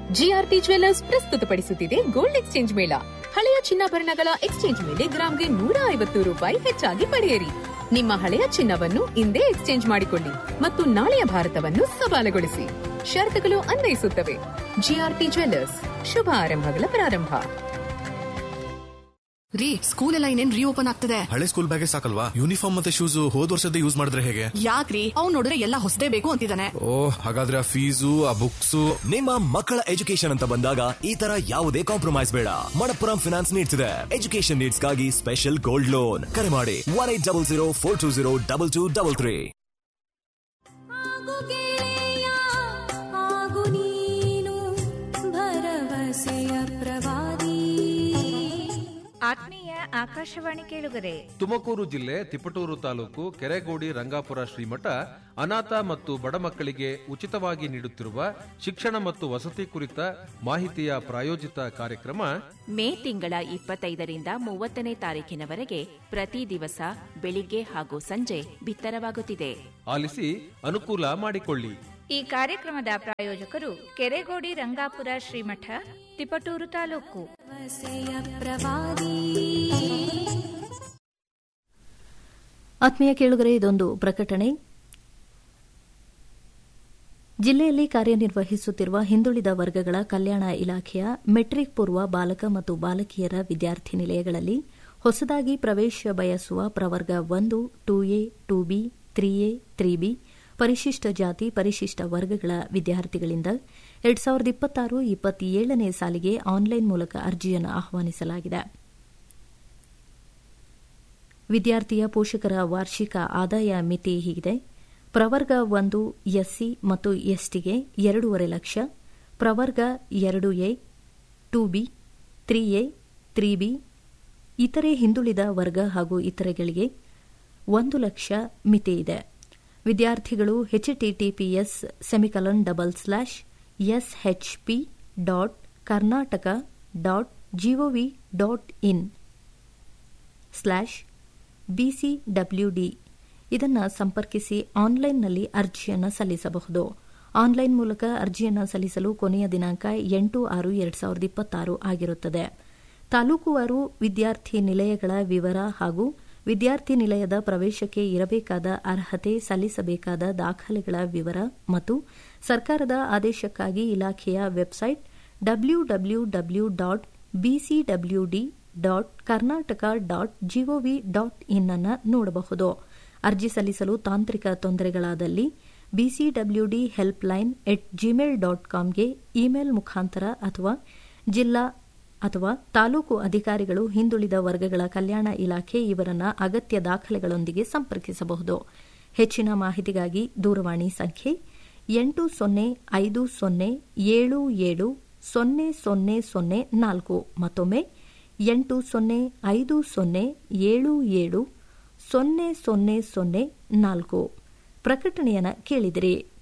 GRP jewellers ಪ್ರಸ್ತುತಪಡಿಸುತ್ತಿದೆ gold exchange ಮೇಳ ಹಳೆಯ ಚಿನ್ನಾಭರಣಗಳ ಎಕ್ಸ್ಚೇಂಜ್ ಮೇಲೆ ಗ್ರಾಂಗೆ ನೂರ ಐವತ್ತು ರೂಪಾಯಿ ಹೆಚ್ಚಾಗಿ ಪಡೆಯಿರಿ ನಿಮ್ಮ ಹಳೆಯ ಚಿನ್ನವನ್ನು ಇಂದೇ ಎಕ್ಸ್ಚೇಂಜ್ ಮಾಡಿಕೊಳ್ಳಿ ಮತ್ತು ನಾಳೆಯ ಭಾರತವನ್ನು ಸವಾಲುಗೊಳಿಸಿ ಷರತ್ತುಗಳು ಅನ್ವಯಿಸುತ್ತವೆ ಜಿಆರ್ಪಿ ಜ್ವೆಲ್ಲರ್ಸ್ ಶುಭ ಆರಂಭಗಳ ಪ್ರಾರಂಭ ರೀ ಸ್ಕೂಲ್ ಎಲ್ಲ ಇನ್ನೇನ್ ರೀಓಪನ್ ಆಗ್ತದೆ ಹಳೆ ಸ್ಕೂಲ್ ಬ್ಯಾಗೇ ಸಾಕಲ್ವಾ ಯೂನಿಫಾರ್ಮ್ ಮತ್ತೆ ಶೂಸ್ ಹೋದ್ ವರ್ಷದ ಯೂಸ್ ಮಾಡಿದ್ರೆ ಹೇಗೆ ಯಾಕ್ರಿ ಅವ್ನ್ ನೋಡಿದ್ರೆ ಎಲ್ಲ ಹೊಸದೇ ಬೇಕು ಅಂತಿದ್ದಾನೆ ಓ ಹಾಗಾದ್ರೆ ಆ ಫೀಸು ಆ ಬುಕ್ಸ್ ನಿಮ್ಮ ಮಕ್ಕಳ ಎಜುಕೇಶನ್ ಅಂತ ಬಂದಾಗ ಈ ತರ ಯಾವುದೇ ಕಾಂಪ್ರಮೈಸ್ ಬೇಡ ಮಣಪ್ಪುರಂ ಫಿನಾನ್ಸ್ ನೀಡ್ಸ್ ಇದೆ ಎಜುಕೇಶನ್ ನೀಡ್ಸ್ ಗಾಗಿ ಸ್ಪೆಷಲ್ ಗೋಲ್ಡ್ ಲೋನ್ ಕರೆ ಮಾಡಿ one eight double zero four two zero double two double three ಆಗು ಗೆಳೆಯ ಆಗು ನೀನು ಭರವಸೆಯ ಪ್ರವಾದಿ ಆತ್ಮೀಯ ಆಕಾಶವಾಣಿ ಕೇಳುಗರೆ ತುಮಕೂರು ಜಿಲ್ಲೆ ತಿಪಟೂರು ತಾಲೂಕು ಕೆರೆಗೋಡಿ ರಂಗಾಪುರ ಶ್ರೀಮಠ ಅನಾಥ ಮತ್ತು ಬಡ ಮಕ್ಕಳಿಗೆ ಉಚಿತವಾಗಿ ನೀಡುತ್ತಿರುವ ಶಿಕ್ಷಣ ಮತ್ತು ವಸತಿ ಕುರಿತ ಮಾಹಿತಿಯ ಪ್ರಾಯೋಜಿತ ಕಾರ್ಯಕ್ರಮ ಮೇ ತಿಂಗಳ ಇಪ್ಪತ್ತೈದರಿಂದ ಮೂವತ್ತನೇ ತಾರೀಕಿನವರೆಗೆ ಪ್ರತಿ ದಿವಸ ಬೆಳಿಗ್ಗೆ ಹಾಗೂ ಸಂಜೆ ಬಿತ್ತರವಾಗುತ್ತಿದೆ ಆಲಿಸಿ ಅನುಕೂಲ ಮಾಡಿಕೊಳ್ಳಿ ಈ ಕಾರ್ಯಕ್ರಮದ ಪ್ರಾಯೋಜಕರು ಕೆರೆಗೋಡಿ ರಂಗಾಪುರ ಶ್ರೀಮಠ ತಿಪಟೂರು ತಾಲೂಕು ಭರವಸೆಯ ಪ್ರವಾದಿ ಆತ್ಮೀಯ ಕೇಳುಗರೆ ಇದೊಂದು ಪ್ರಕಟಣೆ ಜಿಲ್ಲೆಯಲ್ಲಿ ಕಾರ್ಯನಿರ್ವಹಿಸುತ್ತಿರುವ ಹಿಂದುಳಿದ ವರ್ಗಗಳ ಕಲ್ಯಾಣ ಇಲಾಖೆಯ ಮೆಟ್ರಿಕ್ ಪೂರ್ವ ಬಾಲಕ ಮತ್ತು ಬಾಲಕಿಯರ ವಿದ್ಯಾರ್ಥಿ ನಿಲಯಗಳಲ್ಲಿ ಹೊಸದಾಗಿ ಪ್ರವೇಶ ಬಯಸುವ ಪ್ರವರ್ಗ ಒಂದು two A two B three A three B ಪರಿಶಿಷ್ಟ ಜಾತಿ ಪರಿಶಿಷ್ಟ ವರ್ಗಗಳ ವಿದ್ಯಾರ್ಥಿಗಳಿಂದ ಎರಡ್ ಸಾವಿರದ ಇಪ್ಪತ್ತಾರು ಇಪ್ಪತ್ತೇಳನೇ ಸಾಲಿಗೆ ಆನ್ಲೈನ್ ಮೂಲಕ ಅರ್ಜಿಯನ್ನು ಆಹ್ವಾನಿಸಲಾಗಿದೆ ವಿದ್ಯಾರ್ಥಿಯ ಪೋಷಕರ ವಾರ್ಷಿಕ ಆದಾಯ ಮಿತಿ ಹೀಗಿದೆ ಪ್ರವರ್ಗ ಒಂದು ಎಸ್ಸಿ ಮತ್ತು ಎಸ್ಟಿಗೆ ಎರಡೂವರೆ ಲಕ್ಷ ಪ್ರವರ್ಗ ಎರಡು A two B three A three B ಇತರೆ ಹಿಂದುಳಿದ ವರ್ಗ ಹಾಗೂ ಇತರೆಗಳಿಗೆ ಒಂದು ಲಕ್ಷ ಮಿತಿ ಇದೆ ವಿದ್ಯಾರ್ಥಿಗಳು HTTPS semicolon double slash SHP dot Karnataka dot GOV dot in slash BCWD ಇದನ್ನು ಸಂಪರ್ಕಿಸಿ ಆನ್ಲೈನ್ನಲ್ಲಿ ಅರ್ಜಿಯನ್ನು ಸಲ್ಲಿಸಬಹುದು ಆನ್ಲೈನ್ ಮೂಲಕ ಅರ್ಜಿಯನ್ನು ಸಲ್ಲಿಸಲು ಕೊನೆಯ ದಿನಾಂಕ ಎಂಟು ಆರು ಎರಡು ಸಾವಿರದ ಇಪ್ಪತ್ತಾರು ಆಗಿರುತ್ತದೆ ತಾಲೂಕುವಾರು ವಿದ್ಯಾರ್ಥಿ ನಿಲಯಗಳ ವಿವರ ಹಾಗೂ ವಿದ್ಯಾರ್ಥಿ ನಿಲಯದ ಪ್ರವೇಶಕ್ಕೆ ಇರಬೇಕಾದ ಅರ್ಹತೆ ಸಲ್ಲಿಸಬೇಕಾದ ದಾಖಲೆಗಳ ವಿವರ ಮತ್ತು ಸರ್ಕಾರದ ಆದೇಶಕ್ಕಾಗಿ ಇಲಾಖೆಯ website W W W dot BCWD dot Karnataka dot GOV dot in ಅನ್ನು ನೋಡಬಹುದು ಅರ್ಜಿ ಸಲ್ಲಿಸಲು ತಾಂತ್ರಿಕ ತೊಂದರೆಗಳಾದಲ್ಲಿ BCWD help line at Gmail dot ಕಾಮ್ಗೆ ಇಮೇಲ್ ಮುಖಾಂತರ ಅಥವಾ ಜಿಲ್ಲಾ ಅಥವಾ ತಾಲೂಕು ಅಧಿಕಾರಿಗಳು ಹಿಂದುಳಿದ ವರ್ಗಗಳ ಕಲ್ಯಾಣ ಇಲಾಖೆ ಇವರನ್ನ ಅಗತ್ಯ ದಾಖಲೆಗಳೊಂದಿಗೆ ಸಂಪರ್ಕಿಸಬಹುದು ಹೆಚ್ಚಿನ ಮಾಹಿತಿಗಾಗಿ ದೂರವಾಣಿ ಸಂಖ್ಯೆ ಎಂಟು ಸೊನ್ನೆ ಐದು ಸೊನ್ನೆ ಏಳು ಏಳು ಸೊನ್ನೆ ಸೊನ್ನೆ ಸೊನ್ನೆ ನಾಲ್ಕು ಮತ್ತೊಮ್ಮೆ ಎಂಟು ಸೊನ್ನೆ ಐದು ಸೊನ್ನೆ ಏಳು ಏಳು ಸೊನ್ನೆ ಸೊನ್ನೆ ಸೊನ್ನೆ ನಾಲ್ಕು ಪ್ರಕಟಣೆಯನ್ನು ಕೇಳಿದಿರಿ